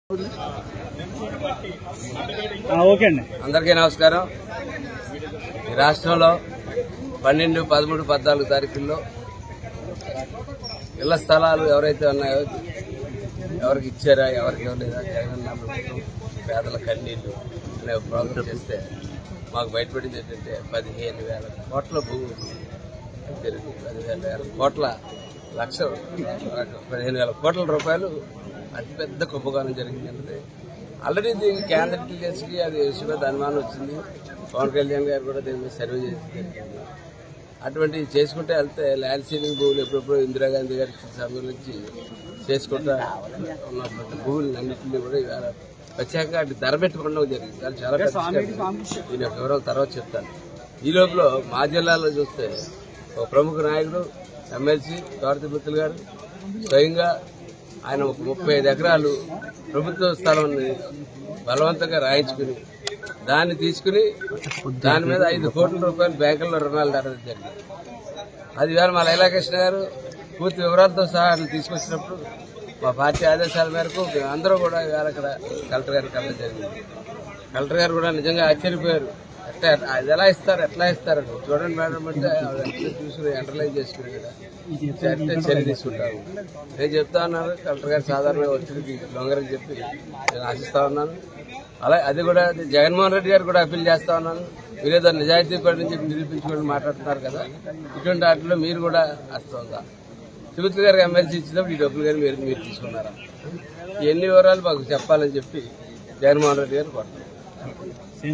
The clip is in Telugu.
ఆ, ఓకే అండి అందరికీ నమస్కారం ఈ రాష్ట్రంలో పన్నెండు పదమూడు పద్నాలుగు తారీఖుల్లో ఇళ్ల స్థలాలు ఎవరైతే ఉన్నాయో ఎవరికి ఇచ్చారా ఎవరికి ఇవ్వలేదా జగనన్న ప్రభుత్వం పేదల కన్నీళ్లు అనే ప్రోగ్రాం చేస్తే మాకు బయటపడింది ఏంటంటే పదిహేను వేల కోట్ల భూమి జరిగింది పదిహేను వేల కోట్ల లక్ష పదిహేను వేల కోట్ల రూపాయలు అతిపెద్ద కుంభకోణం జరిగింది అంటే ఆల్రెడీ దీనికి కేంద్ర ఇంటెలిజెన్స్కి అది విషయం మీద అనుమానం వచ్చింది పవన్ కళ్యాణ్ గారు కూడా దీని మీద సర్వే చేసి జరిగింది అటువంటి చేసుకుంటే వెళ్తే ల్యాండ్ సీలింగ్ భూములు ఎప్పుడెప్పుడు ఇందిరాగాంధీ గారి సమయం నుంచి చేసుకుంటా ఉన్నటువంటి భూములు అన్నింటినీ కూడా ఇవాళ ప్రత్యేకంగా అటు ధర పెట్టుకోవడం జరిగింది చాలా చాలా పెద్ద స్కామ్. దీని యొక్క వివరాలు తర్వాత చెప్తాను ఈ లోపల మా జిల్లాలో చూస్తే ఒక ప్రముఖ నాయకుడు ఎమ్మెల్సీ తోట మిత్రులు గారు స్వయంగా ఆయన ఒక ముప్పై ఐదు ఎకరాలు ప్రభుత్వ స్థలం బలవంతంగా రాయించుకుని దాన్ని తీసుకుని దాని మీద ఐదు కోట్ల రూపాయలు బ్యాంకుల్లో రుణాలు తరగడం జరిగింది అది వేళ మా లైలాకృష్ణ గారు పూర్తి వివరాలతో సహా ఆయన తీసుకొచ్చినప్పుడు మా పార్టీ ఆదేశాల మేరకు అందరూ కూడా ఇవాళ అక్కడ కలెక్టర్ గారికి కలవడం జరిగింది కలెక్టర్ గారు కూడా నిజంగా ఆశ్చర్యపోయారు ఎట్లా అది ఎలా ఇస్తారు ఎట్లా ఇస్తారు అని. చూడండి మేడం అంటే ఆవిడ అట్లా చూసుకుని అండర్లైన్ చేసుకుని కదా అంటే చర్య తీసుకుంటారు నేను చెప్తా ఉన్నాను కలెక్టర్ గారు సాధారణంగా ఒత్తిడికి లొంగరని చెప్పి నేను ఆశిస్తా ఉన్నాను అలా అది కూడా అది జగన్మోహన్ రెడ్డి గారు కూడా అప్పీల్ చేస్తా ఉన్నాను మీరేదో నిజాయితీ పడి చెప్పి నిరూపించుకొని మాట్లాడుతున్నారు కదా ఇటువంటి వాటిలో మీరు కూడా వస్తుందా తిరుపతి గారికి ఎమ్మెల్సీ ఇచ్చినప్పుడు ఈ డబ్బులు కానీ మీరు మీరు తీసుకున్నారా ఈ ఎన్ని వివరాలు మాకు చెప్పాలని చెప్పి జగన్మోహన్ రెడ్డి గారు కోరుతున్నారు